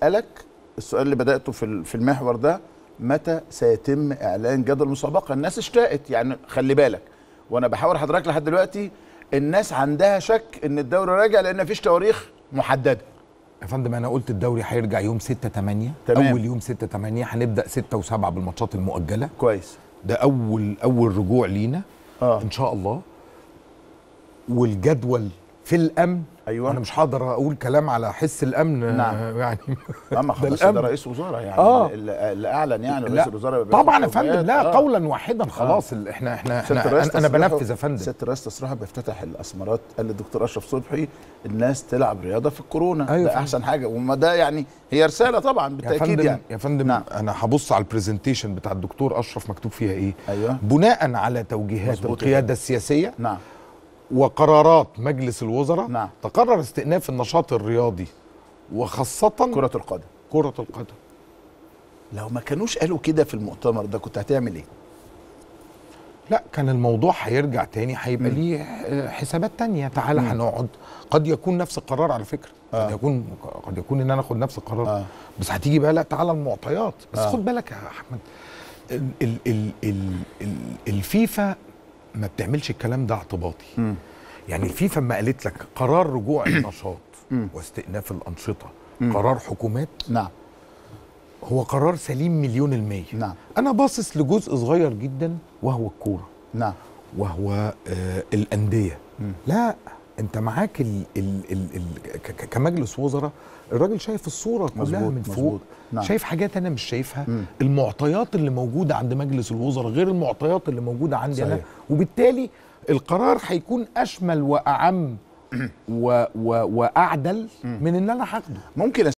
اسالك السؤال اللي بداته في ال- في المحور ده متى سيتم اعلان جدول المسابقه الناس اشتاقت يعني خلي بالك وانا بحاول حضرتك لحد دلوقتي الناس عندها شك ان الدوري راجع لان مفيش تواريخ محدده يا فندم انا قلت الدوري هيرجع يوم 6 8 تمام. اول يوم 6 8 هنبدا 6 و7 بالماتشات المؤجله كويس ده اول اول رجوع لينا اه ان شاء الله والجدول في الامن أيوة. انا مش هقدر اقول كلام على حس الامن نعم. آه، يعني اما ده خلاص ده الأمن. رئيس وزراء يعني آه. اللي اللي اعلن يعني رئيس لا الوزراء بياخد طبعا يا فندم توجيهات. لا آه. قولا واحدا خلاص ال- احنا احنا, ست احنا الرئيس انا, أنا تصريحه- بنفذ يا فندم ست الرئيس تصريحه بيفتتح الاسمرات قال للدكتور اشرف صبحي الناس تلعب رياضه في الكورونا أيوة ده فندم. احسن حاجه وما ده يعني هي رساله طبعا يا بالتاكيد فندم يعني يا فندم نعم. انا هبص على البرزنتيشن بتاع الدكتور اشرف مكتوب فيها ايه ايوه بناء على توجيهات مظبوط يا القياده فندم. السياسيه نعم وقرارات مجلس الوزراء نعم. تقرر استئناف النشاط الرياضي وخاصة كره القدم كرة القدم لو ما كانوش قالوا كده في المؤتمر ده كنت هتعمل ايه لا كان الموضوع هيرجع تاني هيبقى ليه آه، حسابات تانية تعالى هنقعد قد يكون نفس القرار على فكرة آه. قد يكون قد يكون ان انا اخد نفس القرار آه. بس هتيجي بقى لا تعالى المعطيات بس آه. خد بالك يا احمد ال ال ال ال ال الفيفا ما بتعملش الكلام ده اعتباطي مم. يعني الفيفا ما قالت لك قرار رجوع النشاط مم. واستئناف الانشطه مم. قرار حكومات نعم هو قرار سليم مليون المية نعم أنا باصص لجزء صغير جدا وهو الكورة نعم وهو آه الأندية مم. لا أنت معاك ال ال ال ال ك- ك- كمجلس وزراء الراجل شايف الصورة كلها مظبوط، من فوق مظبوط. نعم. شايف حاجات أنا مش شايفها مم. المعطيات اللي موجودة عند مجلس الوزراء غير المعطيات اللي موجودة عندي أنا صحيح. وبالتالي القرار هيكون أشمل وأعم و و وأعدل من إن أنا هاخده ممكن